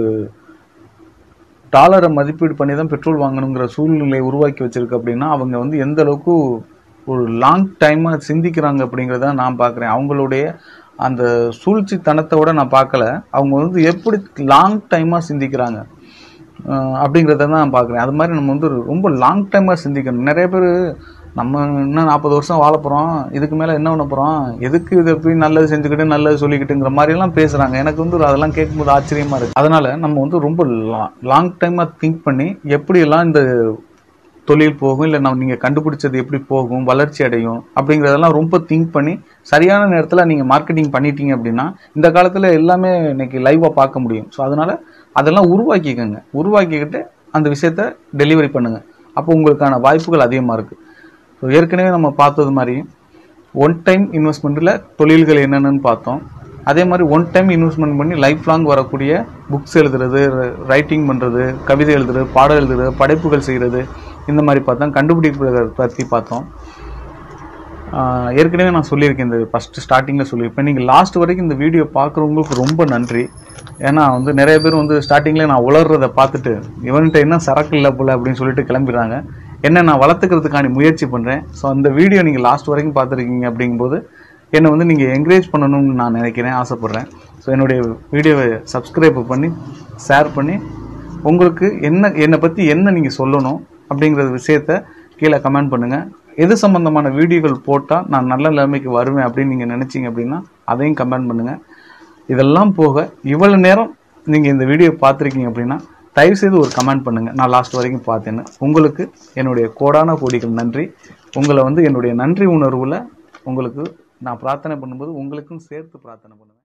டாலரை மதிப்பீடு பண்ணி தான் பெட்ரோல் வாங்கணுங்கிற சூழ்நிலையை உருவாக்கி வச்சிருக்கு அப்படின்னா அவங்க வந்து எந்த அளவுக்கு ஒரு லாங் டைமாக சிந்திக்கிறாங்க அப்படிங்கிறத நான் பார்க்குறேன் அவங்களுடைய அந்த சூழ்ச்சித்தனத்தோட நான் பார்க்கல அவங்க வந்து எப்படி லாங் டைமாக சிந்திக்கிறாங்க அஹ் அப்படிங்கிறத தான் நான் பார்க்குறேன் அது மாதிரி நம்ம வந்து ரொம்ப லாங் டைமாக சிந்திக்கணும் நிறைய பேர் நம்ம இன்னும் நாற்பது வருஷம் வாழ போகிறோம் இதுக்கு மேலே என்ன பண்ண போகிறோம் எதுக்கு இதை போய் நல்லது செஞ்சுக்கிட்டு நல்லது சொல்லிக்கிட்டுங்கிற மாதிரிலாம் பேசுகிறாங்க எனக்கு வந்து அதெல்லாம் கேட்கும்போது ஆச்சரியமாக இருக்குது அதனால் நம்ம வந்து ரொம்ப லாங் டைமாக திங்க் பண்ணி எப்படியெல்லாம் இந்த தொழில் போகும் இல்லை நம்ம நீங்கள் கண்டுபிடிச்சது எப்படி போகும் வளர்ச்சி அடையும் அப்படிங்கிறதெல்லாம் ரொம்ப திங்க் பண்ணி சரியான நேரத்தில் நீங்கள் மார்க்கெட்டிங் பண்ணிட்டீங்க அப்படின்னா இந்த காலத்தில் எல்லாமே இன்னைக்கு லைவாக பார்க்க முடியும் ஸோ அதனால் அதெல்லாம் உருவாக்கிக்கோங்க உருவாக்கிக்கிட்டு அந்த விஷயத்த டெலிவரி பண்ணுங்க அப்போ உங்களுக்கான வாய்ப்புகள் அதிகமாக இருக்குது ஸோ ஏற்கனவே நம்ம பார்த்தது மாதிரி ஒன் டைம் இன்வெஸ்ட்மெண்ட்டில் தொழில்கள் என்னென்னு பார்த்தோம் அதே மாதிரி ஒன் டைம் இன்வெஸ்ட்மெண்ட் பண்ணி லைஃப் லாங் வரக்கூடிய புக்ஸ் எழுதுறது ரைட்டிங் பண்ணுறது கவிதை எழுதுறது பாடம் எழுதுறது படைப்புகள் செய்கிறது இந்த மாதிரி பார்த்தோம் கண்டுபிடிப்புகளை பற்றி பார்த்தோம் ஆஹ் ஏற்கனவே நான் சொல்லியிருக்கேன் இந்த ஃபஸ்ட்டு ஸ்டார்டிங்கில் சொல்லியிருப்பேன் நீங்கள் லாஸ்ட் வரைக்கும் இந்த வீடியோ பார்க்குறவங்களுக்கு ரொம்ப நன்றி ஏன்னா வந்து நிறைய பேர் வந்து ஸ்டார்டிங்கில் நான் உளர்றதை பார்த்துட்டு இவன்கிட்ட என்ன சரக்கு இல்லை போல அப்படின்னு சொல்லிட்டு கிளம்பிடுறாங்க என்ன நான் வளர்த்துக்கிறதுக்கான முயற்சி பண்ணுறேன் ஸோ அந்த வீடியோ நீங்கள் லாஸ்ட் வரைக்கும் பார்த்துருக்கீங்க அப்படிங்கும்போது என்னை வந்து நீங்கள் என்கரேஜ் பண்ணணும்னு நான் நினைக்கிறேன் ஆசைப்பட்றேன் ஸோ என்னுடைய வீடியோவை சப்ஸ்கிரைப் பண்ணி ஷேர் பண்ணி உங்களுக்கு என்ன என்னை பற்றி என்ன நீங்கள் சொல்லணும் அப்படிங்கிற விஷயத்த கீழே கமெண்ட் பண்ணுங்கள் எது சம்பந்தமான வீடியோகள் போட்டால் நான் நல்ல நிலைமைக்கு வருவேன் அப்படின்னு நீங்கள் நினச்சிங்க அப்படின்னா அதையும் கமெண்ட் பண்ணுங்கள் இதெல்லாம் போக இவ்வளவு நேரம் நீங்கள் இந்த வீடியோ பார்த்துருக்கீங்க அப்படின்னா தயவுசெய்து ஒரு கமெண்ட் பண்ணுங்கள் நான் லாஸ்ட் வரைக்கும் பார்த்தேன்னு உங்களுக்கு என்னுடைய கோடான கோடிகள் நன்றி உங்களை வந்து என்னுடைய நன்றி உணர்வில் உங்களுக்கு நான் பிரார்த்தனை பண்ணும்போது உங்களுக்கும் சேர்த்து பிரார்த்தனை பண்ணுவேன்